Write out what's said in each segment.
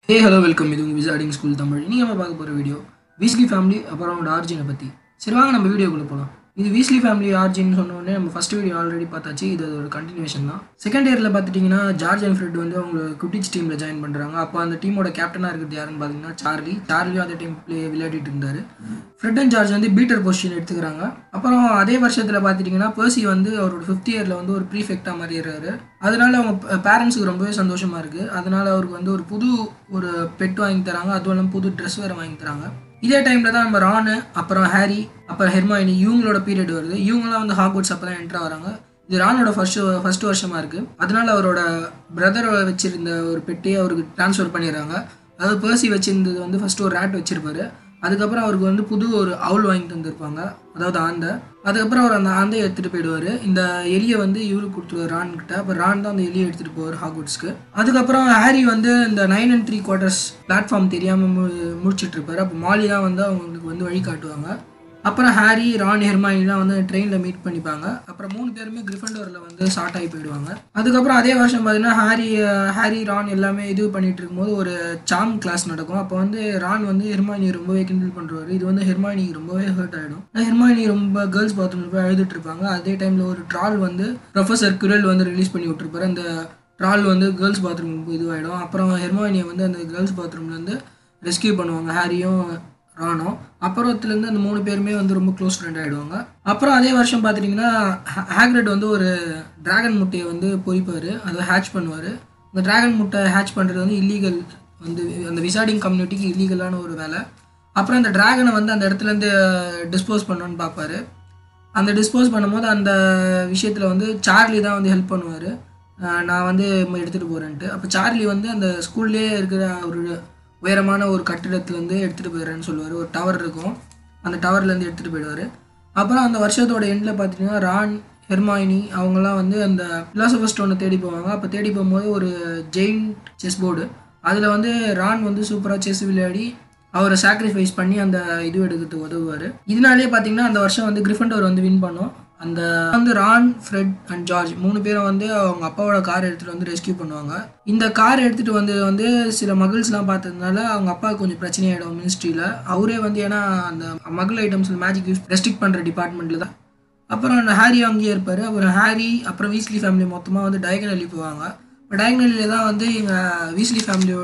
hey hello welcome இது உங்கள் விசாடிங் school Tamil நீங்கள் நம்ம பார்க்க போகிற வீடியோ வீஸ்லி ஃபேமிலி அப்புறம் அவனோட ஆர்ஜினை பற்றி சரி வாங்க நம்ம வீடியோக்குள்ளே போகலாம் இது வீஸ்லி ஃபேமிலி ஆர்ஜின் சொன்ன உடனே நம்ம ஃபஸ்ட் வீடியோ ஆல்ரெடி பார்த்தாச்சு இது ஒரு கண்டினியூஷன் தான் செகண்ட் இயரில் பார்த்துட்டிங்கன்னா ஜார்ஜ் அண்ட் ஃப்ரெட் வந்து அவங்க குட்டிச் டீமில் ஜாயின் பண்ணுறாங்க அப்போ அந்த டீமோட கேப்டனாக இருக்கிறது யாருன்னு பார்த்தீங்கன்னா சார்லி சார்லியும் அந்த டீம் ப்ளே விளையாடிட்டு இருந்தார் ஃப்ரெட் அண்ட் ஜார்ஜ் வந்து பீட்டர் பொசிஷன் எடுத்துக்கிறாங்க அப்புறம் அதே வருஷத்தில் பார்த்துட்டிங்கன்னா பர்சி வந்து அவரோட ஃபிஃப்த் இயரில் வந்து ஒரு ப்ரீஃபெக்டாக மாறிடுறாரு அதனால அவங்க பேரண்ட்ஸுக்கு ரொம்பவே சந்தோஷமாக இருக்குது அதனால அவருக்கு வந்து ஒரு புது ஒரு பெட் வாங்கி தராங்க அதுவும் இல்லாமல் புது ட்ரெஸ் வேறு வாங்கி தராங்க இதே டைமில் தான் நம்ம ரானு அப்புறம் ஹாரி அப்புறம் ஹெர்மாயினி இவங்களோட பீரியட் வருது இவங்களாம் வந்து ஹாக்வர்ட்ஸ் அப்போ தான் என்ட்ரு வராங்க இது ரானோட ஃபர்ஸ்ட் ஃபர்ஸ்ட் வருஷமாக இருக்குது அதனால அவரோட பிரதரை வச்சிருந்த ஒரு பெட்டையே அவருக்கு ட்ரான்ஸ்ஃபர் பண்ணிடுறாங்க அதாவது பேர்சி வச்சிருந்தது வந்து ஃபர்ஸ்ட் ஒரு ரேட் வச்சிருப்பாரு அதுக்கப்புறம் அவருக்கு வந்து புது ஒரு அவுல் வாங்கி தந்திருப்பாங்க அதாவது ஆந்தை அதுக்கப்புறம் அவர் அந்த ஆந்தையை எடுத்துகிட்டு போயிடுவார் இந்த எலியை வந்து இவருக்கு கொடுத்துருவார் ரான் கிட்ட அப்போ ரான் தான் அந்த எலியை எடுத்துகிட்டு போவார் ஹாக்வுட்ஸ்க்கு அதுக்கப்புறம் ஹாரி வந்து இந்த nine and three quarters platform தெரியாமல் மு முடிச்சிட்டு இருப்பாரு அப்போ மாலி தான் வந்து அவங்களுக்கு வந்து வழி காட்டுவாங்க அப்புறம் ஹாரி ரான் ஹெர்மாயிலாம் வந்து ட்ரெயினில் மீட் பண்ணிப்பாங்க அப்புறம் மூணு பேருமே கிரிஃபண்டோரில் வந்து ஷார்ட் ஆகி போயிடுவாங்க அதுக்கப்புறம் அதே வருஷம் பார்த்தீங்கன்னா ஹாரி ஹாரி ரான் எல்லாமே இது பண்ணிட்டு இருக்கும்போது ஒரு சாம் கிளாஸ் நடக்கும் அப்போ வந்து ரான் வந்து ஹெர்மாயினி ரொம்பவே கிண்டில் பண்ணுறாரு இது வந்து ஹெர்மாயினிக்கு ரொம்பவே ஹர்ட் ஆகிடும் ஹெர்மாயினி ரொம்ப கேர்ள்ஸ் பாத்ரூமில் போய் அழுதுட்டு இருப்பாங்க அதே டைமில் ஒரு ட்ரால் வந்து ப்ரொஃபஸர் குரல் வந்து ரிலீஸ் பண்ணி விட்டுருப்பாரு அந்த ட்ரால் வந்து கேர்ள்ஸ் பாத்ரூம் இதுவாகிடும் அப்புறம் ஹெர்மாயினியை வந்து அந்த கேர்ள்ஸ் பாத்ரூம்லேருந்து ரெஸ்கியூ பண்ணுவாங்க ஹாரியும் ரானோ அப்புறத்துலேருந்து அந்த மூணு பேருமே வந்து ரொம்ப க்ளோஸ் ஃப்ரெண்ட் ஆகிடுவாங்க அப்புறம் அதே வருஷம் பார்த்துட்டிங்கன்னா ஹேக்ரெட் வந்து ஒரு டிராகன் முட்டையை வந்து பொறிப்பார் அதை ஹேட்ச் பண்ணுவார் அந்த டிராகன் முட்டை ஹேட்ச் பண்ணுறது வந்து இல்லீகல் வந்து அந்த விசாடிங் கம்யூனிட்டிக்கு இல்லீகலான ஒரு வேலை அப்புறம் அந்த டிராகனை வந்து அந்த இடத்துலேருந்து டிஸ்போஸ் பண்ணணும்னு பார்ப்பாரு அந்த டிஸ்போஸ் பண்ணும்போது அந்த விஷயத்தில் வந்து சார்லி தான் வந்து ஹெல்ப் பண்ணுவார் நான் வந்து எடுத்துகிட்டு போகிறேன்ட்டு அப்போ சார்லி வந்து அந்த ஸ்கூல்லேயே இருக்கிற ஒரு உயரமான ஒரு கட்டிடத்துலேருந்து எடுத்துகிட்டு போயிடுறேன்னு சொல்லுவார் ஒரு டவர் இருக்கும் அந்த டவர்லேருந்து எடுத்துகிட்டு போயிடுவார் அப்புறம் அந்த வருஷத்தோட எண்டில் பார்த்தீங்கன்னா ரான் ஹெர்மாயினி அவங்கெல்லாம் வந்து அந்த ஃபிலாசபர் ஸ்டோனை தேடி போவாங்க அப்போ தேடி போகும்போது ஒரு ஜெயின் செஸ் போர்டு அதில் வந்து ரான் வந்து சூப்பராக செஸ் விளையாடி அவரை சாக்ரிஃபைஸ் பண்ணி அந்த இது எடுக்கிறதுக்கு உதவுவார் இதனாலே பார்த்தீங்கன்னா அந்த வருஷம் வந்து கிரிஃபண்டோர் வந்து வின் பண்ணோம் அந்த வந்து ரான் ஃப்ரெட் அண்ட் ஜார்ஜ் மூணு பேரும் வந்து அவங்க அப்பாவோட கார் எடுத்துகிட்டு வந்து ரெஸ்கியூ பண்ணுவாங்க இந்த கார் எடுத்துகிட்டு வந்து வந்து சில மகிழ்ஸ்லாம் பார்த்ததுனால அவங்க அப்பாவுக்கு கொஞ்சம் பிரச்சனையாயிடும் மினிஸ்ட்ரியில் அவரே வந்து ஏன்னா அந்த மகள் ஐட்டம்ஸ் மேஜிக் யூஸ் ரெஸ்ட்ரிக்ட் பண்ணுற டிபார்ட்மெண்ட்டில் தான் அப்புறம் அந்த ஹாரி அங்கேயே இருப்பார் அப்புறம் ஹாரி அப்புறம் வீஸ்லி ஃபேமிலி மொத்தமாக வந்து டயகனலி போவாங்க இப்போ டயகனலியில் தான் வந்து எங்கள் வீஸ்லி ஃபேமிலி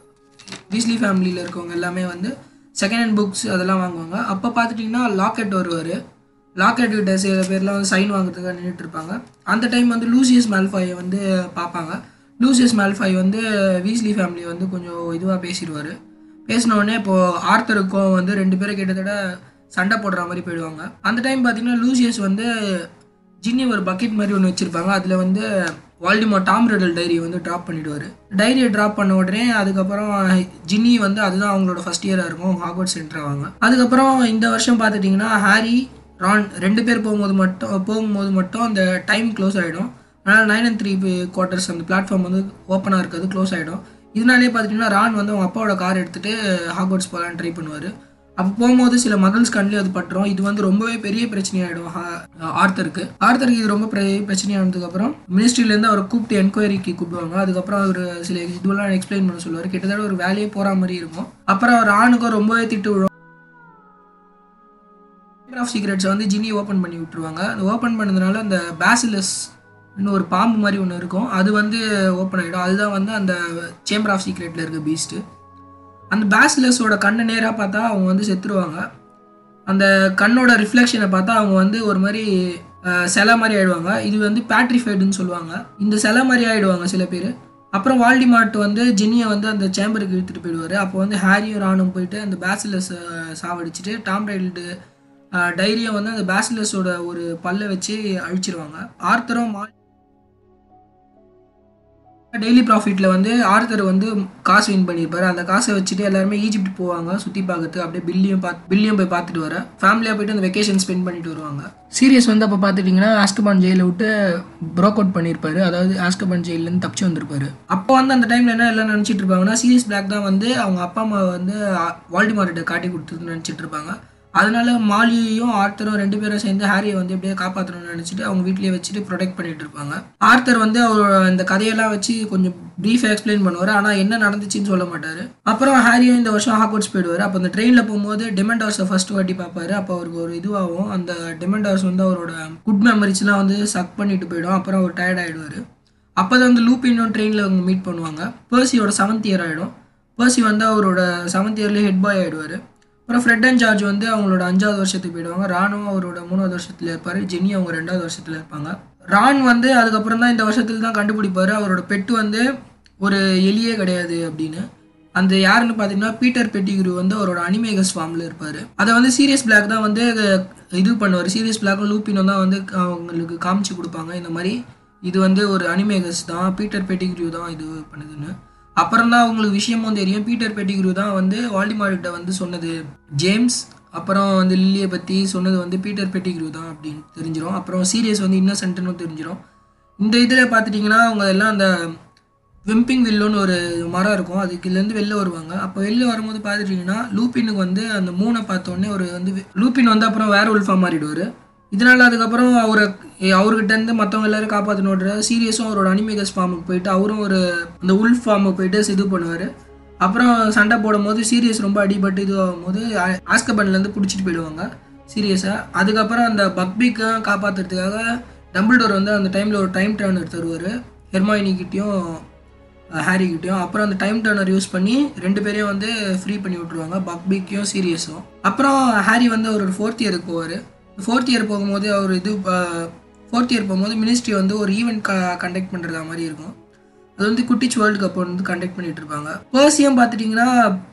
வீஸ்லி ஃபேமிலியில் இருக்கவங்க எல்லாமே வந்து செகண்ட் ஹேண்ட் புக்ஸ் அதெல்லாம் வாங்குவாங்க அப்போ பார்த்துட்டிங்கன்னா லாக்கெட் வருவார் லாக்கெட் கிட்ட சில பேர்லாம் வந்து சைன் வாங்குறதுக்காக நின்றுட்டு இருப்பாங்க அந்த டைம் வந்து லூசியஸ் மேல்ஃபாயை வந்து பார்ப்பாங்க லூசியஸ் மேல்ஃபாய் வந்து வீஸ்லி ஃபேமிலி வந்து கொஞ்சம் இதுவாக பேசிடுவார் பேசினோடனே இப்போது ஆர்த்தருக்கும் வந்து ரெண்டு பேரும் கிட்டத்தட்ட சண்டை போடுற மாதிரி போயிடுவாங்க அந்த டைம் பார்த்தீங்கன்னா லூசியஸ் வந்து ஜின்னி ஒரு பக்கெட் மாதிரி ஒன்று வச்சுருப்பாங்க அதில் வந்து வால்டிமோ டாம் ரெடல் டைரி வந்து ட்ராப் பண்ணிவிடுவார் டைரியை ட்ராப் பண்ண உடனே அதுக்கப்புறம் ஜின்னி வந்து அதுதான் அவங்களோட ஃபஸ்ட் இயராக இருக்கும் ஹாக்வர்ட் சென்டர் ஆவாங்க அதுக்கப்புறம் இந்த வருஷம் பார்த்துட்டிங்கன்னா ஹாரி ரான் ரெண்டு பேர் போகும்போது மட்டும் போகும்போது மட்டும் அந்த டைம் க்ளோஸ் ஆகிடும் அதனால் நைன் அண்ட் த்ரீ குவார்ட்டர்ஸ் அந்த பிளாட்ஃபார்ம் வந்து ஓப்பனாக இருக்காது க்ளோஸ் ஆகிடும் இதனாலே பார்த்துட்டிங்கன்னா ரான் வந்து அவங்க அப்பாவோட கார் எடுத்துகிட்டு ஹாக்வர்ட்ஸ் போகலான்னு ட்ரை பண்ணுவார் அப்போ போகும்போது சில மகள்ஸ் கண்ணில் அது பட்டுரும் இது வந்து ரொம்பவே பெரிய பிரச்சனையாயிடும் ஆர்த்தருக்கு ஆர்த்தருக்கு இது ரொம்ப பெரிய பிரச்சனையானதுக்கப்புறம் மினிஸ்ட்ரியிலேருந்து அவரை கூப்பிட்டு என்கொயரிக்கு கூப்பிடுவாங்க அதுக்கப்புறம் அவர் சில இதுவெல்லாம் எக்ஸ்பிளைன் பண்ண சொல்லுவார் கிட்டத்தட்ட ஒரு வேலையே போகிற மாதிரி இருக்கும் அப்புறம் அவர் ஆணுக்கும் ரொம்பவே திட்டு விழும் ஆஃப் சீக்ரெட்ஸை வந்து ஜினி ஓப்பன் பண்ணி விட்டுருவாங்க அது ஓப்பன் பண்ணதுனால அந்த பேசிலஸ் இன்னும் ஒரு பாம்பு மாதிரி ஒன்று இருக்கும் அது வந்து ஓப்பன் ஆகிடும் அதுதான் வந்து அந்த சேம்பர் ஆஃப் சீக்ரெட்டில் இருக்க பீஸ்ட்டு அந்த பேசிலஸோட கண்ணை நேராக பார்த்தா அவங்க வந்து செத்துருவாங்க அந்த கண்ணோட ரிஃப்ளெக்ஷனை பார்த்தா அவங்க வந்து ஒரு மாதிரி சிலை மாதிரி ஆயிடுவாங்க இது வந்து பேட்ரிஃபைடுன்னு சொல்லுவாங்க இந்த சிலை மாதிரி ஆயிடுவாங்க சில பேர் அப்புறம் வால்டிமார்ட் வந்து ஜெனியை வந்து அந்த சேம்பருக்கு இழுத்துட்டு போயிடுவார் அப்போ வந்து ஹாரியும் ராணும் போயிட்டு அந்த பேசிலஸ் சாவடிச்சுட்டு டாம் ரைல்டு டைரியை வந்து அந்த பேசிலஸோட ஒரு பல்லை வச்சு அழிச்சிருவாங்க ஆர்த்தரும் டெய்லி ப்ராஃபிட்டில் வந்து ஆர்த்தர் வந்து காசு வின் பண்ணியிருப்பாரு அந்த காசை வச்சுட்டு எல்லாருமே ஈஜிப்ட் போவாங்க சுற்றி பார்க்கறதுக்கு அப்படியே பில்லியும் பார்த்து பில்லியும் போய் பார்த்துட்டு வர ஃபேமிலியாக போயிட்டு அந்த வெக்கேஷன் ஸ்பெண்ட் பண்ணிட்டு வருவாங்க சீரியஸ் வந்து அப்போ பார்த்துட்டிங்கன்னா ஆஸ்கபான் ஜெயிலை விட்டு ப்ரோக் அவுட் பண்ணியிருப்பாரு அதாவது ஆஸ்கபான் ஜெயிலேருந்து தப்பிச்சு வந்திருப்பாரு அப்போ வந்து அந்த டைமில் என்ன எல்லாம் நினச்சிட்டு இருப்பாங்கன்னா சீரியஸ் பிளாக் தான் வந்து அவங்க அப்பா அம்மா வந்து வால்டிமார்ட்டை காட்டி கொடுத்ததுன்னு நினச்சிட்டு இருப்பாங்க அதனால மாலியையும் ஆர்த்தரும் ரெண்டு பேரும் சேர்ந்து ஹாரியை வந்து எப்படியே காப்பாற்றணும்னு நினச்சிட்டு அவங்க வீட்லேயே வச்சுட்டு ப்ரொடெக்ட் பண்ணிட்டு இருப்பாங்க ஆர்த்தர் வந்து அவர் இந்த கதையெல்லாம் வச்சு கொஞ்சம் ப்ரீஃபாக எக்ஸ்பிளைன் பண்ணுவார் ஆனால் என்ன நடந்துச்சுன்னு சொல்ல மாட்டார் அப்புறம் ஹாரியும் இந்த வருஷம் ஹாக்வர்ட்ஸ் போயிடுவார் அப்போ அந்த ட்ரெயினில் போகும்போது டெமெண்டார்ஸை ஃபர்ஸ்ட் வாட்டி பார்ப்பாரு அப்போ அவருக்கு ஒரு இதுவாகும் அந்த டெமெண்டார்ஸ் வந்து அவரோட குட் மெமரிஸ்லாம் வந்து சக் பண்ணிட்டு போயிடும் அப்புறம் அவர் டயர்ட் ஆகிடுவார் அப்போ தான் வந்து லூப்பினும் ட்ரெயினில் அவங்க மீட் பண்ணுவாங்க பர்சியோட செவன்த் இயர் ஆகிடும் பர்சி வந்து அவரோட செவன்த் இயர்லேயே ஹெட் பாய் ஆகிடுவார் அப்புறம் ஃப்ரெட் அண்ட் ஜார்ஜ் வந்து அவங்களோட அஞ்சாவது வருஷத்துக்கு போயிடுவாங்க ராணும் அவரோட மூணாவது வருஷத்தில் இருப்பார் ஜெனி அவங்க ரெண்டாவது வருஷத்தில் இருப்பாங்க ரான் வந்து அதுக்கப்புறம் தான் இந்த வருஷத்தில் தான் கண்டுபிடிப்பார் அவரோட பெட்டு வந்து ஒரு எலியே கிடையாது அப்படின்னு அந்த யாருன்னு பார்த்தீங்கன்னா பீட்டர் பெட்டிகுரு வந்து அவரோட அனிமேகஸ் ஃபார்மில் இருப்பார் அதை வந்து சீரியஸ் பிளாக் தான் வந்து இது பண்ணுவார் சீரியஸ் பிளாக்கும் லூப்பினும் தான் வந்து அவங்களுக்கு காமிச்சு கொடுப்பாங்க இந்த மாதிரி இது வந்து ஒரு அனிமேகஸ் தான் பீட்டர் பெட்டிகுரு தான் இது பண்ணுதுன்னு அப்புறம் தான் அவங்களுக்கு விஷயமும் தெரியும் பீட்டர் பெட்டிகுரு தான் வந்து வால்டிமார்கிட்ட வந்து சொன்னது ஜேம்ஸ் அப்புறம் வந்து லில்லியை பற்றி சொன்னது வந்து பீட்டர் பெட்டிகுரு தான் அப்படின்னு தெரிஞ்சிடும் அப்புறம் சீரியஸ் வந்து இன்னசென்ட்னு தெரிஞ்சிடும் இந்த இதில் பார்த்துட்டிங்கன்னா அவங்க எல்லாம் அந்த வெம்பிங் வில்லுன்னு ஒரு மரம் இருக்கும் அதுக்குலேருந்து வெளில வருவாங்க அப்போ வெளில வரும்போது பார்த்துட்டிங்கன்னா லூப்பினுக்கு வந்து அந்த மூணை பார்த்தோன்னே ஒரு வந்து லூப்பின் வந்து அப்புறம் வேற உல்ஃபாக மாறிடுவார் இதனால் அதுக்கப்புறம் அவரை அவர்கிட்ட இருந்து மற்றவங்க எல்லாரும் காப்பாற்றணுன்ற சீரியஸும் அவரோட அனிமேகஸ் ஃபார்முக்கு போயிட்டு அவரும் ஒரு அந்த உல்ஃப் ஃபார்முக்கு போயிட்டு இது பண்ணுவார் அப்புறம் சண்டை போடும்போது சீரியஸ் ரொம்ப அடிபட்டு இது ஆகும்போது ஆஸ்கபன்லேருந்து பிடிச்சிட்டு போயிடுவாங்க சீரியஸாக அதுக்கப்புறம் அந்த பக்பிக்கை காப்பாற்றுறதுக்காக டம்பிள்டோர் வந்து அந்த டைமில் ஒரு டைம் டர்னர் தருவார் ஹெர்மாயினிக்கிட்டேயும் ஹாரிக்கிட்டையும் அப்புறம் அந்த டைம் டர்னர் யூஸ் பண்ணி ரெண்டு பேரையும் வந்து ஃப்ரீ பண்ணி விட்ருவாங்க பக்பிக்கையும் சீரியஸும் அப்புறம் ஹாரி வந்து அவர் ஒரு ஃபோர்த் இயருக்கு போவார் ஃபோர்த் இயர் போகும்போது அவர் இது ஃபோர்த் இயர் போகும்போது மினிஸ்ட்ரி வந்து ஒரு ஈவெண்ட் க கண்டக்ட் பண்ணுறதா மாதிரி இருக்கும் அது வந்து குட்டிச் வேர்ல்டு கப் வந்து கண்டக்ட் பண்ணிட்டு இருப்பாங்க பர்சியம் பார்த்துட்டிங்கன்னா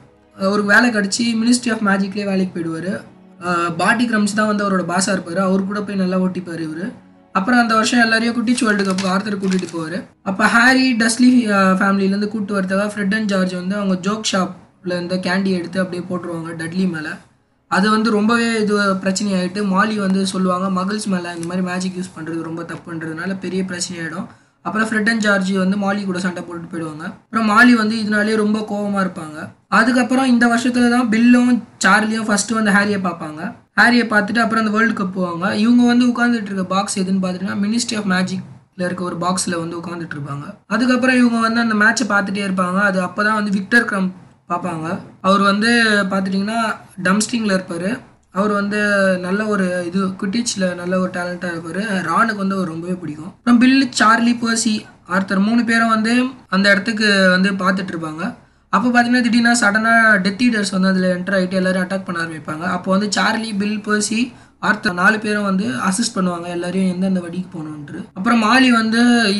ஒரு வேலை கிடச்சி மினிஸ்ட்ரி ஆஃப் மேஜிக்லேயே வேலைக்கு போயிடுவார் பாட்டி கிரம்ஸ் தான் வந்து அவரோட பாஸாக இருப்பார் அவர் கூட போய் நல்லா ஓட்டிப்பார் இவர் அப்புறம் அந்த வருஷம் எல்லாரையும் குட்டிச் வேர்ல்டு கப் ஆர்த்தர் கூட்டிகிட்டு போவார் அப்போ ஹாரி டஸ்லி ஃபேமிலியிலேருந்து கூப்பிட்டு வரதுக்காக ஃப்ரெட் அண்ட் ஜார்ஜ் வந்து அவங்க ஜோக் ஷாப்பில் இருந்த கேண்டி எடுத்து அப்படியே போட்டுருவாங்க டட்லி மேலே அது வந்து ரொம்பவே இது பிரச்சனையாயிட்டு மாலி வந்து சொல்லுவாங்க மகிழ்ஸ் மேலே இந்த மாதிரி மேஜிக் யூஸ் பண்ணுறது ரொம்ப தப்புன்றதுனால பெரிய பிரச்சனையாயிடும் அப்புறம் ஃப்ரெட் அண்ட் ஜார்ஜ் வந்து மாலி கூட சண்டை போட்டுட்டு போயிடுவாங்க அப்புறம் மாலி வந்து இதனாலே ரொம்ப கோவமாக இருப்பாங்க அதுக்கப்புறம் இந்த வருஷத்துல தான் பில்லும் சார்லியும் ஃபர்ஸ்ட் வந்து ஹாரியை பார்ப்பாங்க ஹாரியை பார்த்துட்டு அப்புறம் அந்த வேர்ல்டு கப் போவாங்க இவங்க வந்து உட்காந்துட்டு இருக்க பாக்ஸ் எதுன்னு பார்த்துட்டீங்கன்னா மினிஸ்ட்ரி ஆஃப் மேஜிக்ல இருக்க ஒரு பாக்ஸில் வந்து உட்காந்துட்டு இருப்பாங்க அதுக்கப்புறம் இவங்க வந்து அந்த மேட்சை பார்த்துட்டே இருப்பாங்க அது அப்போ தான் வந்து விக்டர் கிரம் பார்ப்பாங்க அவர் வந்து பார்த்துட்டிங்கன்னா டம்ஸ்டிங்கில் இருப்பார் அவர் வந்து நல்ல ஒரு இது குட்டிச்சில் நல்ல ஒரு டேலண்ட்டாக இருப்பார் ராணுக்கு வந்து அவர் ரொம்பவே பிடிக்கும் அப்புறம் பில்லு சார்லி பர்சி ஆர்த்தர் மூணு பேரும் வந்து அந்த இடத்துக்கு வந்து பார்த்துட்டு இருப்பாங்க அப்போ பார்த்தீங்கன்னா திடீர்னு சடனாக டெத் ஈடர்ஸ் வந்து அதில் என்டர் ஆகிட்டு எல்லாரும் அட்டாக் பண்ண ஆரம்பிப்பாங்க அப்போ வந்து சார்லி பில் பர்சி ஆர்த்தர் நாலு பேரும் வந்து அசிஸ்ட் பண்ணுவாங்க எல்லாரையும் எந்தெந்த வடிக்கு போகணுன்ட்டு அப்புறம் மாலி வந்து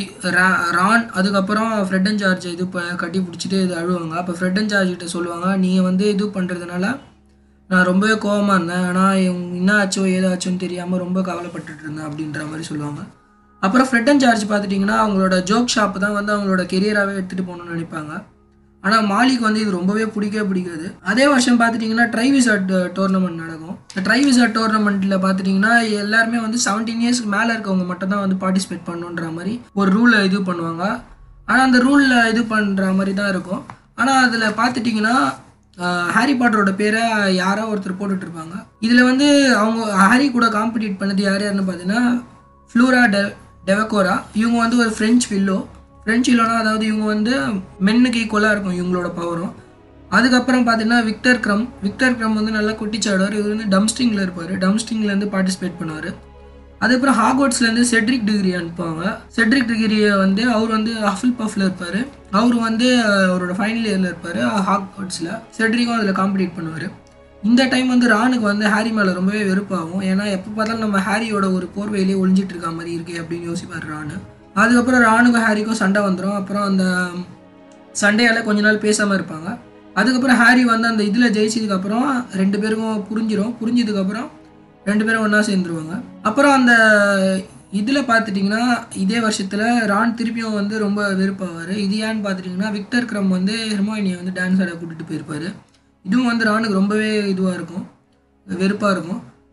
ரான் அதுக்கப்புறம் ஃப்ரெட் அண்ட் ஜார்ஜ் இது கட்டி பிடிச்சிட்டு இது அழுவாங்க அப்போ ஃப்ரெட் அண்ட் ஜார்ஜ் கிட்ட சொல்லுவாங்க நீங்கள் வந்து இது பண்ணுறதுனால நான் ரொம்பவே கோவமாக இருந்தேன் ஆனால் என்ன ஆச்சோ ஏதாச்சோன்னு தெரியாமல் ரொம்ப கவலைப்பட்டுட்டு இருந்தேன் அப்படின்ற மாதிரி சொல்லுவாங்க அப்புறம் ஃப்ரெட் அண்ட் ஜார்ஜ் பார்த்துட்டிங்கன்னா அவங்களோட ஜோக் ஷாப் தான் வந்து அவங்களோட கெரியராகவே எடுத்துகிட்டு போகணும்னு நினைப்பாங்க ஆனால் மாலிக்கு வந்து இது ரொம்பவே பிடிக்கவே பிடிக்காது அதே வருஷம் பார்த்துட்டிங்கன்னா ட்ரைவிசாட் டோர்னமெண்ட் நடக்கும் இந்த ட்ரைவிசாட் டோர்னமெண்ட்டில் பார்த்துட்டிங்கன்னா எல்லாருமே வந்து செவன்டீன் இயர்ஸ்க்கு மேலே இருக்கவங்க மட்டும் தான் வந்து பார்ட்டிசிபேட் பண்ணுன்ற மாதிரி ஒரு ரூலை இது பண்ணுவாங்க ஆனால் அந்த ரூலில் இது பண்ணுற மாதிரி தான் இருக்கும் ஆனால் அதில் பார்த்துட்டிங்கன்னா ஹாரி பாட்டரோட பேரை யாரோ ஒருத்தர் போட்டுட்டு இருப்பாங்க இதில் வந்து அவங்க ஹாரி கூட காம்படிட் பண்ணது யார் யாருன்னு பார்த்தீங்கன்னா ஃப்ளூரா டெ டெவக்கோரா இவங்க வந்து ஒரு ஃப்ரெஞ்ச் வில்லோ ஃப்ரெஞ்ச் வில்லோனா அதாவது இவங்க வந்து மென்னுக்கு ஈக்குவலாக இருக்கும் இவங்களோட பவரும் அதுக்கப்புறம் பார்த்தீங்கன்னா விக்டர் க்ரம் விக்டர் க்ரம் வந்து நல்லா குட்டிச்சாடுவார் இவர் வந்து டம்ஸ்டிங்கில் இருப்பார் டம்ஸ்டிங்லேருந்து பார்ட்டிசிபேட் பண்ணுவார் அதுக்கப்புறம் ஹாக்வர்ட்ஸ்லேருந்து செட்ரிக் டிகிரி அனுப்புவாங்க செட்ரிக் டிகிரியை வந்து அவர் வந்து ஹஃபில் பஃபில் இருப்பார் அவர் வந்து அவரோட ஃபைனல் இயரில் இருப்பார் ஹாக்வர்ட்ஸில் செட்ரிக்கும் அதில் காம்படிட் பண்ணுவார் இந்த டைம் வந்து ராணுக்கு வந்து ஹாரி மேலே ரொம்பவே வெறுப்பாகும் ஏன்னா எப்போ பார்த்தாலும் நம்ம ஹாரியோட ஒரு போர்வையிலே ஒளிஞ்சிட்டு இருக்க மாதிரி இருக்கே அப்படின்னு யோசிப்பார் ராணு அதுக்கப்புறம் ராணுக்கும் ஹாரிக்கும் சண்டை வந்துடும் அப்புறம் அந்த சண்டையால் கொஞ்ச நாள் பேசாமல் இருப்பாங்க அதுக்கப்புறம் ஹாரி வந்து அந்த இதில் ஜெயிச்சதுக்கப்புறம் ரெண்டு பேருக்கும் புரிஞ்சிடும் புரிஞ்சதுக்கப்புறம் ரெண்டு பேரும் ஒன்றா சேர்ந்துருவாங்க அப்புறம் அந்த இதில் பார்த்துட்டிங்கன்னா இதே வருஷத்தில் ரான் திருப்பியும் வந்து ரொம்ப வெறுப்பாவார் இது ஏன்னு பார்த்துட்டிங்கன்னா விக்டர் கிரம் வந்து ஹெர்மாயினியை வந்து டான்ஸ் ஆட கூட்டிகிட்டு போயிருப்பார் இதுவும் வந்து ராணுக்கு ரொம்பவே இதுவாக இருக்கும் வெறுப்பாக இருக்கும்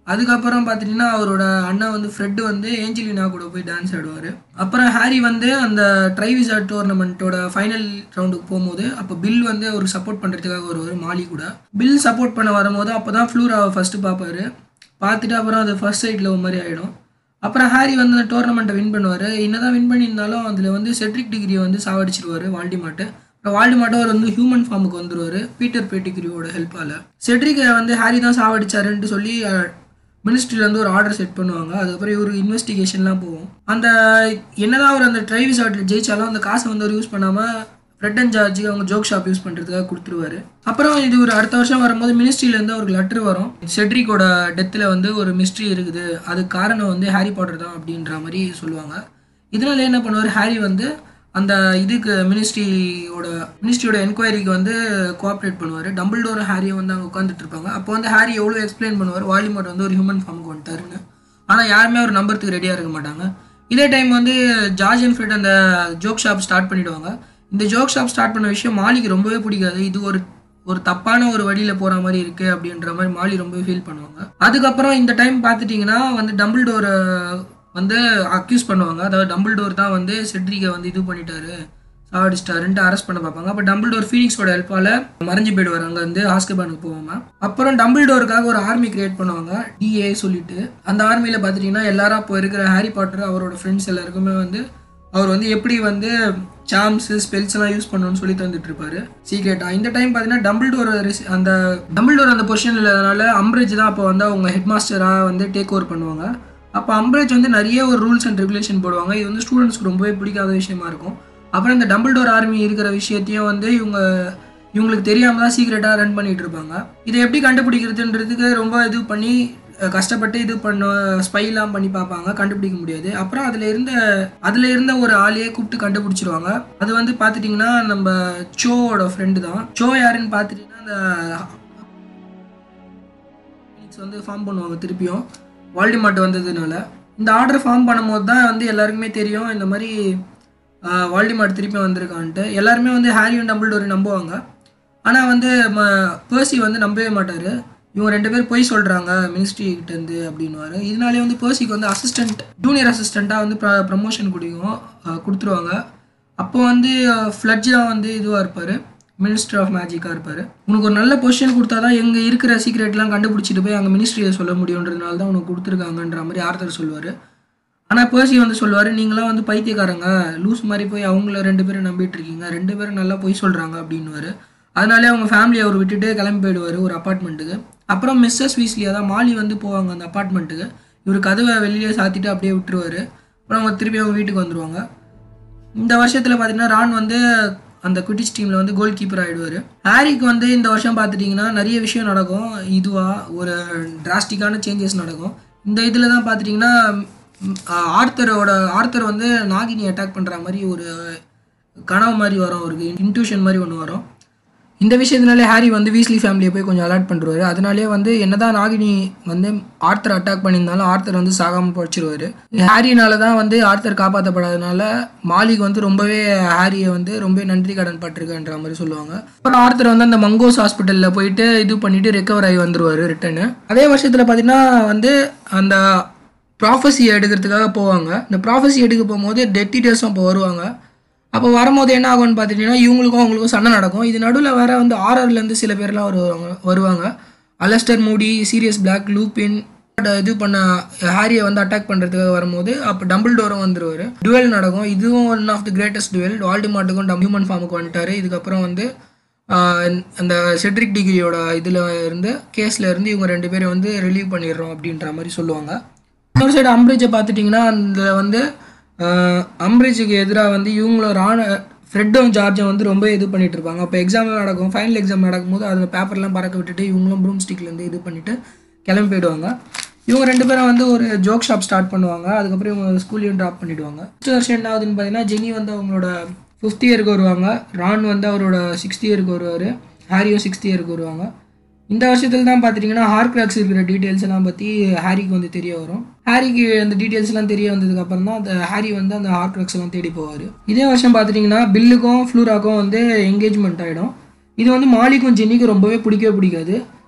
அதுக்கப்புறம் பார்த்துட்டிங்கன்னா அவரோட அண்ணன் வந்து ஃப்ரெட்டு வந்து ஏஞ்சலினா கூட போய் டான்ஸ் ஆடுவார் அப்புறம் ஹாரி வந்து அந்த ட்ரைவிசா டோர்னமெண்ட்டோட ஃபைனல் ரவுண்டுக்கு போகும்போது அப்போ பில் வந்து அவருக்கு சப்போர்ட் பண்ணுறதுக்காக வருவார் மாலி கூட பில் சப்போர்ட் பண்ண வரும்போது அப்போ தான் ஃப்ளூராவை ஃபஸ்ட்டு பார்ப்பாரு பார்த்துட்டு அப்புறம் அது ஃபர்ஸ்ட் சைடில் ஒரு மாதிரி ஆகிடும் அப்புறம் ஹாரி வந்து அந்த டோர்னமெண்ட்டை வின் பண்ணுவார் என்னதான் வின் பண்ணியிருந்தாலும் அதில் வந்து செட்ரிக் டிகிரியை வந்து சாவடிச்சிருவார் வால்டிமாட்டு அப்புறம் வால்டிமாட்டோ அவர் வந்து ஹியூமன் ஃபார்முக்கு வந்துருவார் பீட்டர் பேட்டிகிரியோட ஹெல்ப்பால் செட்ரிக்கை வந்து ஹாரி தான் சாவடிச்சாருன்ட்டு சொல்லி மினிஸ்ட்ரியிலேருந்து ஒரு ஆர்டர் செட் பண்ணுவாங்க அதுக்கப்புறம் இவர் இன்வெஸ்டிகேஷன்லாம் போகும் அந்த என்னதான் அவர் அந்த ட்ரைவிஸ் ஆர்டர் ஜெயிச்சாலும் அந்த காசை வந்து அவர் யூஸ் பண்ணாமல் ஃப்ரெட் அண்ட் ஜார்ஜுக்கு அவங்க ஜோக் ஷாப் யூஸ் பண்ணுறதுக்காக கொடுத்துருவாரு அப்புறம் இது ஒரு அடுத்த வருஷம் வரும்போது மினிஸ்ட்ரியிலேருந்து அவருக்கு லெட்டர் வரும் செட்ரிக்கோட டெத்தில் வந்து ஒரு மிஸ்ட்ரி இருக்குது அதுக்கு காரணம் வந்து ஹாரி பாட்டர் தான் அப்படின்ற மாதிரி சொல்லுவாங்க இதனால என்ன பண்ணுவார் ஹாரி வந்து அந்த இதுக்கு மினிஸ்ட்ரியோட மினிஸ்ட்ரியோட என்கொயரிக்கு வந்து கோஆப்ரேட் பண்ணுவார் டபுள் டோர் ஹாரியை வந்து அங்கே உட்காந்துட்டு இருப்பாங்க அப்போ வந்து ஹாரி எவ்வளோ எக்ஸ்பிளைன் பண்ணுவார் வாலிமோட் வந்து ஒரு ஹியூமன் ஃபார்முக்கு வந்துட்டாருன்னு ஆனால் யாருமே அவர் நம்புறதுக்கு ரெடியாக இருக்க மாட்டாங்க இதே டைம் வந்து ஜார்ஜ் அண்ட் ஃப்ரெட் அந்த ஜோக் ஷாப் ஸ்டார்ட் பண்ணிடுவாங்க இந்த ஜோக் ஷாப் ஸ்டார்ட் பண்ண விஷயம் மாலிக்கு ரொம்பவே பிடிக்காது இது ஒரு ஒரு தப்பான ஒரு வழியில் போகிற மாதிரி இருக்கு அப்படின்ற மாதிரி மாலி ரொம்ப ஃபீல் பண்ணுவாங்க அதுக்கப்புறம் இந்த டைம் பார்த்துட்டிங்கன்னா வந்து டபுள் டோரை வந்து அக்யூஸ் பண்ணுவாங்க அதாவது டபுள் டோர் தான் வந்து செட்ரிக்கை வந்து இது பண்ணிட்டாரு சாவடிச்சிட்டாருன்ட்டு அரெஸ்ட் பண்ண பார்ப்பாங்க அப்போ டபுள் டோர் ஃபீனிக்ஸோட ஹெல்ப்பால் மறைஞ்சு போயிடுவார் அங்கே வந்து ஆஸ்கபானுக்கு போவாங்க அப்புறம் டபுள் டோருக்காக ஒரு ஆர்மி கிரியேட் பண்ணுவாங்க டிஏ சொல்லிட்டு அந்த ஆர்மியில் பார்த்துட்டிங்கன்னா எல்லாரும் அப்போ இருக்கிற ஹாரி பாட்டர் அவரோட ஃப்ரெண்ட்ஸ் எல்லாருக்குமே வந்து அவர் வந்து எப்படி வந்து சாம்ஸு ஸ்பெல்ஸ் எல்லாம் யூஸ் பண்ணணும்னு சொல்லி தந்துட்டு இருப்பாரு சீக்ரெட்டாக இந்த டைம் பார்த்தீங்கன்னா டபுள் டோர் அந்த டபுள் டோர் அந்த பொசிஷன் இல்லாதனால அம்ப்ரேஜ் தான் அப்போ வந்து அவங்க ஹெட் மாஸ்டராக வந்து டேக் ஓவர் பண்ணுவாங்க அப்போ அம்ப்ரேஜ் வந்து நிறைய ஒரு ரூல்ஸ் அண்ட் ரெகுலேஷன் போடுவாங்க இது வந்து ஸ்டூடெண்ட்ஸ்க்கு ரொம்பவே பிடிக்காத விஷயமா இருக்கும் அப்புறம் இந்த டபுள் டோர் ஆர்மி இருக்கிற விஷயத்தையும் வந்து இவங்க இவங்களுக்கு தெரியாம தான் சீக்ரெட்டாக ரன் பண்ணிட்டு இருப்பாங்க இதை எப்படி கண்டுபிடிக்கிறதுன்றதுக்கு ரொம்ப இது பண்ணி அஹ், கஷ்டப்பட்டு இது பண்ண ஸ்பைலாம் பண்ணி பார்ப்பாங்க கண்டுபிடிக்க முடியாது அப்புறம் அதில் இருந்த அதில் இருந்த ஒரு ஆளையே கூப்பிட்டு கண்டுபிடிச்சிருவாங்க அது வந்து பார்த்துட்டிங்கன்னா நம்ம சோவோட ஃப்ரெண்டு தான் சோ யாருன்னு பார்த்துட்டிங்கன்னா அந்த Phoenix வந்து ஃபார்ம் பண்ணுவாங்க திருப்பியும் வால்டிமார்ட் வந்ததுனால இந்த ஆர்டர் ஃபார்ம் பண்ணும்போது தான் வந்து எல்லாருக்குமே தெரியும் இந்த மாதிரி வால்டிமார்ட் திருப்பி வந்திருக்கான்ட்டு எல்லாருமே வந்து ஹாரியும் டம்பிள்டோரி நம்புவாங்க ஆனால் வந்து ம பேர்சி வந்து நம்பவே மாட்டார் இவங்க ரெண்டு பேர் பொய் சொல்கிறாங்க மினிஸ்ட்ரிகிட்டேருந்து அப்படின்னுவாரு இதனாலே வந்து பேர்சிக்கு வந்து அசிஸ்டன்ட் ஜூனியர் அசிஸ்டண்ட்டாக வந்து ப்ர ப்ரமோஷன் கொடுக்கும் அஹ், கொடுத்துருவாங்க அப்போ வந்து ஃப்ளட்ஜ் தான் வந்து இதுவாக இருப்பார் மினிஸ்டர் ஆஃப் மேஜிக்காக இருப்பார் உனக்கு ஒரு நல்ல பொசிஷன் கொடுத்தா தான் எங்கே இருக்கிற சீக்ரெட்லாம் கண்டுபிடிச்சிட்டு போய் அங்கே மினிஸ்ட்ரியை சொல்ல முடியுன்றதுனால தான் உனக்கு கொடுத்துருக்காங்கன்ற மாதிரி ஆர்த்தர் சொல்லுவார் ஆனால் பேர்சி வந்து சொல்லுவார் நீங்களாம் வந்து பைத்தியக்காரங்க லூஸ் மாதிரி போய் அவங்கள ரெண்டு பேரும் நம்பிட்டு இருக்கீங்க ரெண்டு பேரும் நல்லா பொய் சொல்கிறாங்க அப்படின்னுவாரு அதனாலே அவங்க ஃபேமிலியை அவர் விட்டுட்டு கிளம்பி போயிடுவார் ஒரு அப்பார்ட்மெண்ட்டுக்கு அப்புறம் மிஸ்ஸஸ் வீஸ்லி அதான் மாலி வந்து போவாங்க அந்த அப்பார்ட்மெண்ட்டுக்கு இவர் கதவை வெளியே சாத்திட்டு அப்படியே விட்டுருவாரு அப்புறம் அவங்க திருப்பி அவங்க வீட்டுக்கு வந்துருவாங்க இந்த வருஷத்தில் பார்த்தீங்கன்னா ரான் வந்து அந்த குட்டிஸ் டீமில் வந்து கோல் கீப்பர் ஆகிடுவார் ஹாரிக்கு வந்து இந்த வருஷம் பார்த்துட்டிங்கன்னா நிறைய விஷயம் நடக்கும் இதுவாக ஒரு டிராஸ்டிக்கான சேஞ்சஸ் நடக்கும் இந்த இதில் தான் பார்த்துட்டிங்கன்னா ஆர்த்தரோட ஆர்த்தர் வந்து நாகினி அட்டாக் பண்ணுற மாதிரி ஒரு கனவு மாதிரி வரும் அவருக்கு இன்ட்யூஷன் மாதிரி ஒன்று வரும் இந்த விஷயத்தினாலே ஹாரி வந்து வீஸ்லி ஃபேமிலியை போய் கொஞ்சம் அலர்ட் பண்ணுறாரு அதனாலே வந்து என்னதான் நாகினி வந்து ஆர்த்தர் அட்டாக் பண்ணியிருந்தாலும் ஆர்த்தர் வந்து சாகாமல் படிச்சிருவாரு ஹாரினால தான் வந்து ஆர்த்தர் காப்பாற்றப்படாதனால மாலிக் வந்து ரொம்பவே ஹாரியை வந்து ரொம்ப நன்றி கடன் பட்டிருக்கன்ற மாதிரி சொல்லுவாங்க அப்புறம் ஆர்த்தர் வந்து அந்த மங்கோஸ் ஹாஸ்பிட்டலில் போயிட்டு இது பண்ணிட்டு ரெக்கவர் ஆகி வந்துருவாரு ரிட்டனு அதே வருஷத்தில் பார்த்தீங்கன்னா வந்து அந்த ப்ராஃபஸி எடுக்கிறதுக்காக போவாங்க இந்த ப்ராஃபஸி எடுக்க போகும்போது டெட் டீட்டெயில்ஸும் அப்போ வருவாங்க அப்போ வரும்போது என்ன ஆகும்னு பார்த்துட்டிங்கன்னா இவங்களுக்கும் அவங்களுக்கும் சண்டை நடக்கும் இது நடுவில் வேற வந்து ஆர்ஆர்லேருந்து சில பேர்லாம் வருவாங்க வருவாங்க அலஸ்டர் மூடி சீரியஸ் பிளாக் லூப்பின் இது பண்ண ஹாரியை வந்து அட்டாக் பண்ணுறதுக்காக வரும்போது அப்போ டபுள் டோரும் வந்துருவார் டுவெல் நடக்கும் இதுவும் one of the greatest duel வால்டிமார்ட்டுக்கும் டம் ஹியூமன் ஃபார்முக்கு வந்துட்டாரு இதுக்கப்புறம் வந்து ஆஹ் அந்த செட்ரிக் டிகிரியோட இதில் இருந்து கேஸில் இருந்து இவங்க ரெண்டு பேரும் வந்து ரிலீவ் பண்ணிடுறோம் அப்படின்ற மாதிரி சொல்லுவாங்க இன்னொரு சைடு அம்ப்ரேஜை பார்த்துட்டிங்கன்னா அந்த வந்து அம்ப்ரேஜுக்கு எதிராக வந்து இவங்களும் ராண ஃப்ரெட்டும் ஜார்ஜும் வந்து ரொம்ப இது பண்ணிட்டு இருப்பாங்க அப்போ எக்ஸாம் நடக்கும் ஃபைனல் எக்ஸாம் நடக்கும்போது அந்த பேப்பர்லாம் பறக்க விட்டுட்டு இவங்களும் ப்ரூம் ஸ்டிக்லேருந்து இது பண்ணிட்டு கிளம்பி போயிடுவாங்க இவங்க ரெண்டு பேரும் வந்து ஒரு ஜோக் ஷாப் ஸ்டார்ட் பண்ணுவாங்க அதுக்கப்புறம் இவங்க ஸ்கூல்லையும் ட்ராப் பண்ணிடுவாங்க ஃபஸ்ட் வருஷம் என்ன ஆகுதுன்னு பார்த்தீங்கன்னா ஜெனி வந்து அவங்களோட ஃபிஃப்த் இயருக்கு வருவாங்க ரான் வந்து அவரோட சிக்ஸ்த் இயருக்கு வருவார் ஹாரியும் சிக்ஸ்த் இயருக்கு வருவாங்க இந்த வருஷத்துல தான் பார்த்துட்டிங்கன்னா ஹார்க்ராக்ஸ் இருக்கிற டீட்டெயில்ஸ் எல்லாம் பற்றி ஹாரிக்கு வந்து தெரிய வரும் ஹாரிக்கு அந்த டீட்டெயில்ஸ் எல்லாம் தெரிய வந்ததுக்கு அப்புறம் தான் அந்த ஹாரி வந்து அந்த ஹார்க்ராக்ஸ் எல்லாம் தேடி போவார் இதே வருஷம் பார்த்துட்டிங்கன்னா பில்லுக்கும் ஃப்ளூராக்கும் வந்து என்கேஜ்மெண்ட் ஆகிடும் இது வந்து மாலிக்கும் ஜென்னிக்கும் ரொம்பவே பிடிக்கவே பிடிக்காது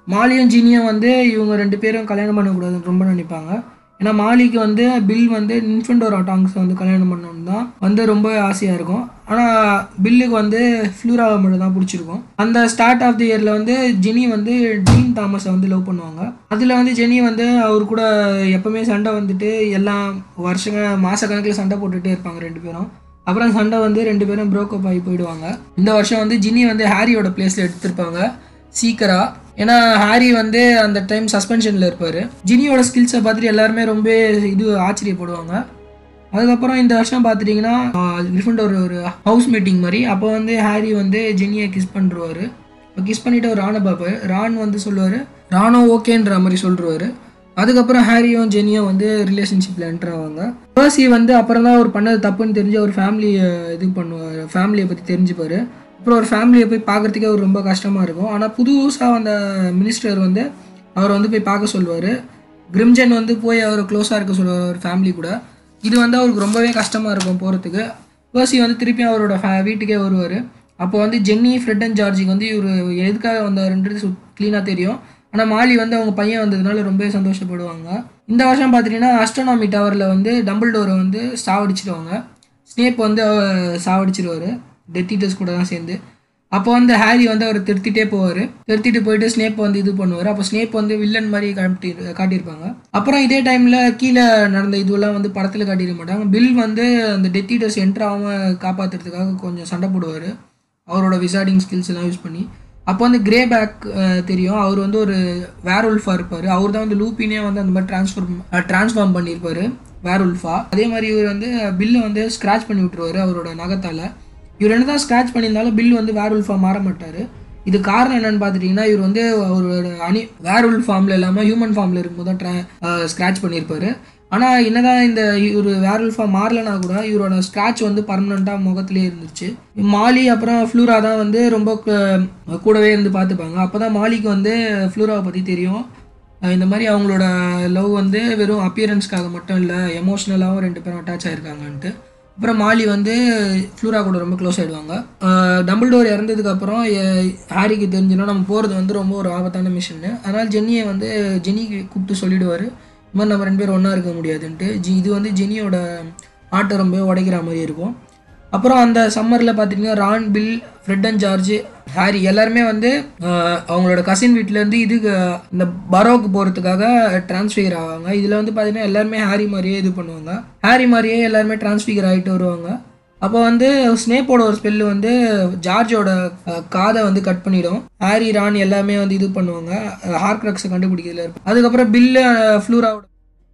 மாலியும் ஜினியும் வந்து இவங்க ரெண்டு பேரும் கல்யாணம் பண்ணக்கூடாதுன்னு ரொம்ப நினைப்பாங்க ஏன்னா மாலிக்கு வந்து பில் வந்து இன்ஃபென்டோரா டாங்ஸ் வந்து கல்யாணம் பண்ணணும் தான் வந்து ரொம்ப ஆசையாக இருக்கும் ஆனால் பில்லுக்கு வந்து ஃப்ளூராவை மட்டும் தான் பிடிச்சிருக்கும் அந்த ஸ்டார்ட் ஆஃப் தி இயரில் வந்து ஜெனி வந்து டீன் தாமஸை வந்து லவ் பண்ணுவாங்க அதில் வந்து ஜெனி வந்து அவர் கூட எப்பவுமே சண்டை வந்துட்டு எல்லாம் வருஷங்க மாத கணக்கில் சண்டை போட்டுகிட்டே இருப்பாங்க ரெண்டு பேரும் அப்புறம் சண்டை வந்து ரெண்டு பேரும் ப்ரோக்கப் ஆகி போயிடுவாங்க இந்த வருஷம் வந்து ஜினி வந்து ஹாரியோட பிளேஸில் எடுத்திருப்பாங்க சீக்கிரா ஏன்னா ஹாரி வந்து அந்த டைம் சஸ்பென்ஷனில் இருப்பார் ஜினியோட ஸ்கில்ஸை பார்த்துட்டு எல்லாருமே ரொம்ப இது ஆச்சரியப்படுவாங்க அதுக்கப்புறம் இந்த வருஷம் பார்த்துட்டிங்கன்னா டிஃப்ரெண்ட் ஒரு ஒரு ஹவுஸ் மீட்டிங் மாதிரி அப்போ வந்து ஹாரி வந்து ஜெனியை கிஸ் பண்ணுருவார் கிஸ் பண்ணிவிட்டு அவர் ராணை பார்ப்பார் ரான் வந்து சொல்லுவார் ராணோ ஓகேன்ற மாதிரி சொல்லிடுவார் அதுக்கப்புறம் ஹாரியும் ஜெனியும் வந்து ரிலேஷன்ஷிப்பில் என்டர் ஆவாங்க பர்சி வந்து அப்புறம் தான் அவர் பண்ணது தப்புன்னு தெரிஞ்சு அவர் ஃபேமிலியை இது பண்ணுவார் ஃபேமிலியை பற்றி தெரிஞ்சுப்பார் அப்புறம் ஒரு ஃபேமிலியை போய் பார்க்குறதுக்கே அவர் ரொம்ப கஷ்டமாக இருக்கும் ஆனால் புதுசாக வந்த மினிஸ்டர் வந்து அவர் வந்து போய் பார்க்க சொல்லுவார் கிரிம்ஜன் வந்து போய் அவர் க்ளோஸாக இருக்க சொல்லுவார் அவர் ஃபேமிலி கூட இது வந்து அவருக்கு ரொம்பவே கஷ்டமாக இருக்கும் போகிறதுக்கு பர்சி வந்து திருப்பியும் அவரோட ஃபே வீட்டுக்கே வருவார் அப்போ வந்து ஜென்னி ஃப்ரெட் அண்ட் ஜார்ஜிக்கு வந்து இவர் எதுக்காக வந்தாருன்றது க்ளீனாக தெரியும் ஆனால் மாலி வந்து அவங்க பையன் வந்ததுனால ரொம்பவே சந்தோஷப்படுவாங்க இந்த வருஷம் பார்த்தீங்கன்னா அஸ்ட்ரோனாமி டவரில் வந்து டபுள் டோரை வந்து சாவடிச்சிடுவாங்க ஸ்னேப் வந்து சாவடிச்சிருவார் டெத் ஈட்டர்ஸ் கூட தான் சேர்ந்து அப்போ வந்து ஹாரி வந்து அவர் திருத்திட்டே போவார் திருத்திட்டு போயிட்டு ஸ்னேப் வந்து இது பண்ணுவார் அப்போ ஸ்னேப் வந்து வில்லன் மாதிரி காட்டி காட்டியிருப்பாங்க அப்புறம் இதே டைமில் கீழே நடந்த இதுவெல்லாம் வந்து படத்தில் காட்டிட மாட்டாங்க பில் வந்து அந்த டெத் ஈட்டர்ஸ் என்ட்ரு ஆகாமல் காப்பாற்றுறதுக்காக கொஞ்சம் சண்டை போடுவார் அவரோட விசார்டிங் ஸ்கில்ஸ் எல்லாம் யூஸ் பண்ணி அப்போ வந்து கிரே பேக் தெரியும் அவர் வந்து ஒரு வேர் உல்ஃபாக இருப்பார் அவர் தான் வந்து லூப்பினே வந்து அந்த மாதிரி ட்ரான்ஸ்ஃபார்ம் ட்ரான்ஸ்ஃபார்ம் பண்ணியிருப்பார் வேர் உல்ஃபா அதே மாதிரி இவர் வந்து பில்லை வந்து ஸ்க்ராச் பண்ணி விட்டுருவார் அவரோட நகத்தால் இவர் என்ன தான் ஸ்க்ராச் பண்ணியிருந்தாலும் பில் வந்து வேர் உல்ஃபாக மாற மாட்டார் இது காரணம் என்னன்னு பார்த்துட்டிங்கன்னா இவர் வந்து அவரோட அனி வேர் உல் ஃபார்மில் இல்லாமல் ஹியூமன் ஃபார்மில் இருக்கும்போது தான் ட்ரா ஸ்க்ராச் பண்ணியிருப்பார் ஆனால் என்னதான் இந்த இவர் வேர் உல்ஃபாக மாறலனா கூட இவரோட ஸ்க்ராட்ச் வந்து பர்மனெண்ட்டாக முகத்திலே இருந்துச்சு மாலி அப்புறம் ஃப்ளூரா தான் வந்து ரொம்ப க- கூடவே இருந்து பார்த்துப்பாங்க அப்போ தான் மாலிக்கு வந்து ஃப்ளூராவை பற்றி தெரியும் அஹ் இந்த மாதிரி அவங்களோட லவ் வந்து வெறும் அப்பியரன்ஸ்க்காக மட்டும் இல்லை எமோஷ்னலாகவும் ரெண்டு பேரும் அட்டாச் ஆயிருக்காங்கன்ட்டு அப்புறம் மாலி வந்து ஃப்ளூரா கூட ரொம்ப க்ளோஸ் ஆகிடுவாங்க டம்பிள்டோர் இறந்ததுக்கப்புறம் ஹாரிக்கு தெரிஞ்சுன்னா நம்ம போகிறது வந்து ரொம்ப ஒரு ஆபத்தான மிஷன்னு அதனால் ஜென்னியை வந்து ஜெனிக்கு கூப்பிட்டு சொல்லிடுவார் இந்த மாதிரி நம்ம ரெண்டு பேரும் ஒன்றா இருக்க முடியாதுன்ட்டு ஜி இது வந்து ஜெனியோட ஆட்டை ரொம்ப உடைக்கிற மாதிரி இருக்கும் அப்புறம் அந்த சம்மரில் பார்த்தீங்கன்னா Ron Bill Fred and George Harry எல்லாருமே வந்து ஆஹ், அவங்களோட கசின் வீட்டிலேருந்து இதுக்கு இந்த பரோக்கு போகிறதுக்காக டிரான்ஸ்ஃபிகர் ஆவாங்க இதில் வந்து பார்த்தீங்கன்னா எல்லாருமே ஹாரி மாதிரியே இது பண்ணுவாங்க ஹாரி மாதிரியே எல்லாருமே டிரான்ஸ்ஃபிகர் ஆகிட்டு வருவாங்க அப்போ வந்து ஸ்னேப்போட ஒரு ஸ்பெல்லு வந்து ஜார்ஜோட அஹ், காதை வந்து கட் பண்ணிடும் ஹாரி ரான் எல்லாமே வந்து இது பண்ணுவாங்க ஹார்க்ரக்ஸை கண்டுபிடிக்கிறதுல இருக்கும் அதுக்கப்புறம் பில்லு ஃப்ளூராவோட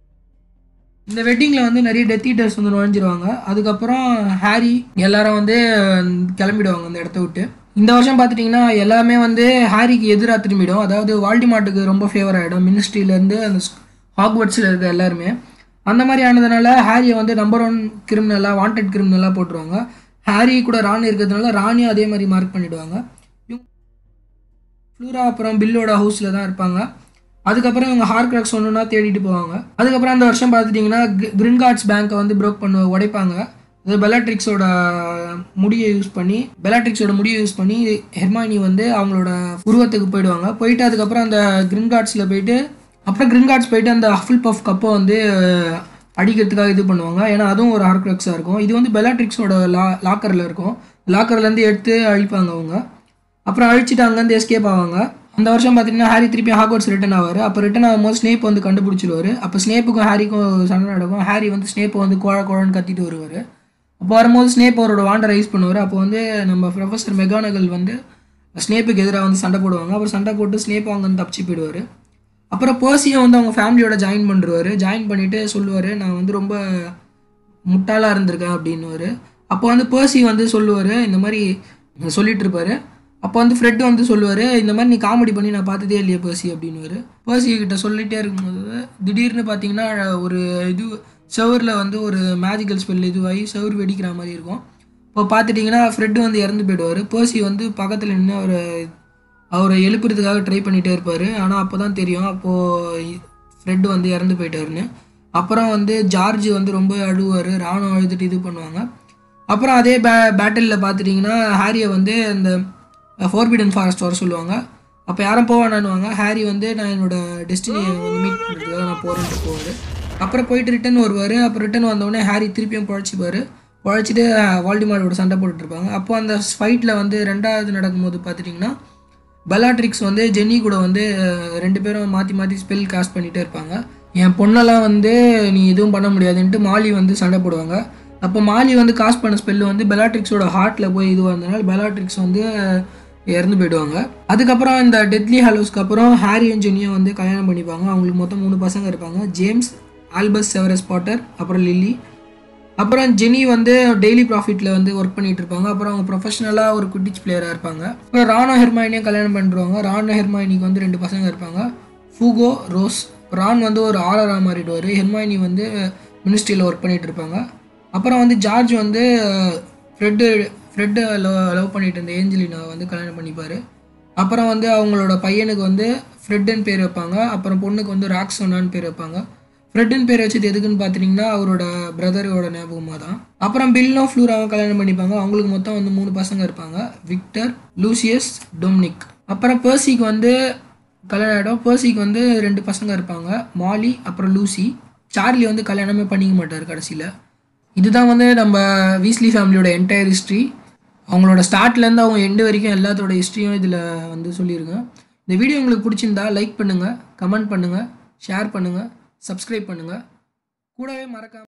இந்த வெட்டிங்கில் வந்து நிறைய டெத் ஈட்டர்ஸ் வந்து நுழைஞ்சிருவாங்க அதுக்கப்புறம் ஹாரி எல்லாரும் வந்து கிளம்பிடுவாங்க அந்த இடத்த விட்டு இந்த வருஷம் பார்த்துட்டிங்கன்னா எல்லாமே வந்து ஹாரிக்கு எதிராக திரும்பிடும் அதாவது வால்டிமார்ட்டுக்கு ரொம்ப ஃபேவர் ஆகிடும் மினிஸ்ட்ரியிலேருந்து அந்த ஹாக்வர்ட்ஸில் இருக்க எல்லாருமே அந்த மாதிரி ஆனதுனால ஹாரியை வந்து நம்பர் ஒன் கிரிமினலாக வாண்டட் கிரிமினலாக போட்டுருவாங்க ஹாரி கூட ராணி இருக்கிறதுனால ராணியும் அதே மாதிரி மார்க் பண்ணிடுவாங்க ஃப்ளூரா அப்புறம் பில்லோட ஹவுஸில் தான் இருப்பாங்க அதுக்கப்புறம் இவங்க ஹார்க்ராக்ஸ் ஒன்றுனா தேடிட்டு போவாங்க அதுக்கப்புறம் அந்த வருஷம் பார்த்துட்டிங்கன்னா கிரின்கார்ட்ஸ் பேங்க்கை வந்து ப்ரோக் பண்ண உடைப்பாங்க அது பெலாட்ரிக்ஸோட முடியை யூஸ் பண்ணி பெலாட்ரிக்ஸோட முடியை யூஸ் பண்ணி ஹெர்மாயினி வந்து அவங்களோட உருவத்துக்கு போயிடுவாங்க போயிட்டு அதுக்கப்புறம் அந்த கிரின்கார்ட்ஸில் போயிட்டு அப்புறம் கிரின்கார்ட்ஸ் போயிட்டு அந்த ஹஃபில் பஃப் கப்பை வந்து அடிக்கிறதுக்காக இது பண்ணுவாங்க ஏன்னா அதுவும் ஒரு ஹார்க்ராக்ஸாக இருக்கும் இது வந்து பெலாட்ரிக்ஸோட லா லாக்கரில் இருக்கும் லாக்கர்லேருந்து எடுத்து அழிப்பாங்க அவங்க அப்புறம் அழிச்சிட்டு அங்கேருந்து எஸ்கேப் ஆவாங்க அந்த வருஷம் பார்த்தீங்கன்னா ஹாரி திருப்பி ஹாக்வர்ட்ஸ் ரிட்டன் ஆவார் அப்போ ரிட்டன் ஆகும்போது ஸ்னேப் வந்து கண்டுபிடிச்சிருவாரு அப்போ ஸ்னேப்புக்கும் ஹாரிக்கும் சண்டை நடக்கும் ஹாரி வந்து ஸ்னேப்பை வந்து குழ குழன்னு கத்திட்டு வருவார் அப்போ வரும்போது ஸ்னேப் அவரோட வாண்டை ரைஸ் பண்ணுவார் அப்போ வந்து நம்ம ப்ரொஃபஸர் மெகானகல் வந்து ஸ்னேப்புக்கு எதிராக வந்து சண்டை போடுவாங்க அப்புறம் சண்டை போட்டு ஸ்னேப் அங்கேருந்து தப்பிச்சு போயிடுவார் அப்புறம் பர்சியை வந்து அவங்க ஃபேமிலியோட ஜாயின் பண்ணுறாரு ஜாயின் பண்ணிவிட்டு சொல்லுவார் நான் வந்து ரொம்ப முட்டாளாக இருந்திருக்கேன் அப்படின்னுவார் அப்போ வந்து பர்சி வந்து சொல்லுவார் இந்த மாதிரி சொல்லிட்டு இருப்பாரு அப்போ வந்து ஃப்ரெட் வந்து சொல்லுவார் இந்த மாதிரி நீ காமெடி பண்ணி நான் பார்த்ததே இல்லையா பர்சி அப்படின்னுவார் பர்சி கிட்ட சொல்லிட்டே இருக்கும்போது திடீர்னு பார்த்தீங்கன்னா ஒரு இது செவரில் வந்து ஒரு மேஜிக்கல் ஸ்பெல் இதுவாகி செவர் வெடிக்கிற மாதிரி இருக்கும் இப்போ பார்த்துட்டிங்கன்னா ஃப்ரெட்டு வந்து இறந்து போயிடுவார் பர்சி வந்து பக்கத்தில் நின்று அவரை அவரை எழுப்புறதுக்காக ட்ரை பண்ணிகிட்டே இருப்பார் ஆனால் அப்போ தான் தெரியும் அப்போது ஃப்ரெட் வந்து இறந்து போயிட்டாருன்னு அப்புறம் வந்து ஜார்ஜ் வந்து ரொம்ப அழுவார் ராணுவம் அழுதுட்டு இது பண்ணுவாங்க அப்புறம் அதே பே பேட்டிலில் பார்த்துட்டிங்கன்னா ஹாரியை வந்து அந்த ஃபோர்பிடன் ஃபாரஸ்ட் வர சொல்லுவாங்க அப்போ யாரும் போவானான்னுவாங்க ஹாரி வந்து நான் என்னோட டெஸ்டினியை வந்து மீட் பண்ணுறதுக்காக நான் போகிறேன்ட்டு போவார் அப்புறம் போயிட்டு ரிட்டன் வருவார் அப்புறம் ரிட்டன் வந்தோடனே ஹாரி திருப்பியும் பழச்சிப்பார் பழச்சிட்டு வால்டிமார்டோட சண்டை போட்டுட்டு இருப்பாங்க அப்போ அந்த ஃபைட்டில் வந்து ரெண்டாவது நடக்கும்போது பார்த்துட்டிங்கன்னா பெலாட்ரிக்ஸ் வந்து ஜென்னி கூட வந்து அஹ், ரெண்டு பேரும் மாற்றி மாற்றி ஸ்பெல் காஸ்ட் பண்ணிகிட்டே இருப்பாங்க என் பொண்ணெல்லாம் வந்து நீ எதுவும் பண்ண முடியாதுன்ட்டு மாலி வந்து சண்டை போடுவாங்க அப்போ மாலி வந்து காஸ்ட் பண்ண ஸ்பெல்லு வந்து பெலாட்ரிக்ஸோட ஹார்ட்டில் போய் இதுவாக இருந்தனால பெலாட்ரிக்ஸ் வந்து அஹ், இறந்து போயிடுவாங்க அதுக்கப்புறம் இந்த டெத்லி ஹாலோஸ்க்கு அப்புறம் ஹாரியும் ஜென்னியும் வந்து கல்யாணம் பண்ணிப்பாங்க அவங்களுக்கு மொத்தம் மூணு பசங்க இருப்பாங்க ஜேம்ஸ் ஆல்பஸ் செவரஸ் பாட்டர் அப்புறம் லில்லி அப்புறம் ஜெனி வந்து டெய்லி ப்ராஃபிட்டில் வந்து ஒர்க் பண்ணிட்டு இருப்பாங்க அப்புறம் அவங்க ப்ரொஃபஷனலாக ஒரு குட்டிச் பிளேயராக இருப்பாங்க அப்புறம் ராணோ ஹெர்மாயினியும் கல்யாணம் பண்ணிடுவாங்க ராணோ ஹெர்மாயினிக்கு வந்து ரெண்டு பசங்க இருப்பாங்க ஃபூகோ ரோஸ் ரான் வந்து ஒரு ஆரராக மாறிடுவார் ஹெர்மாயினி வந்து மினிஸ்ட்ரியில் ஒர்க் பண்ணிட்டு இருப்பாங்க அப்புறம் வந்து ஜார்ஜ் வந்து ஃப்ரெட்டு ஃப்ரெட்டு லவ் லவ் பண்ணிட்டு இருந்த ஏஞ்சலினா வந்து கல்யாணம் பண்ணிப்பார் அப்புறம் வந்து அவங்களோட பையனுக்கு வந்து ஃப்ரெட்டுன்னு பேர் வைப்பாங்க அப்புறம் பொண்ணுக்கு வந்து ராக்ஸோனான்னு பேர் வைப்பாங்க ஃப்ரெட்டுன்னு பேர் வச்சது எதுக்குன்னு பார்த்துட்டிங்கன்னா அவரோட பிரதரோட ஞாபகமாக தான் அப்புறம் பில்லும் ஃப்ளூராவும் கல்யாணம் பண்ணிப்பாங்க அவங்களுக்கு மொத்தம் வந்து மூணு பசங்க இருப்பாங்க விக்டர் லூசியஸ் டொமினிக் அப்புறம் பர்சிக்கு வந்து கல்யாணம் ஆகிடும் பர்சிக்கு வந்து ரெண்டு பசங்க இருப்பாங்க மாலி அப்புறம் லூசி சார்லி வந்து கல்யாணமே பண்ணிக்க மாட்டார் கடைசியில் இதுதான் வந்து நம்ம வீஸ்லி ஃபேமிலியோட என்டையர் ஹிஸ்ட்ரி அவங்களோட ஸ்டார்ட்லேருந்து அவங்க எண்டு வரைக்கும் எல்லாத்தோட ஹிஸ்ட்ரியும் இதில் வந்து சொல்லியிருக்கேன் இந்த வீடியோ உங்களுக்கு பிடிச்சிருந்தா லைக் பண்ணுங்கள் கமெண்ட் பண்ணுங்கள் ஷேர் பண்ணுங்கள் சப்ஸ்கிரைப் பண்ணுங்கள் கூடவே மறக்காம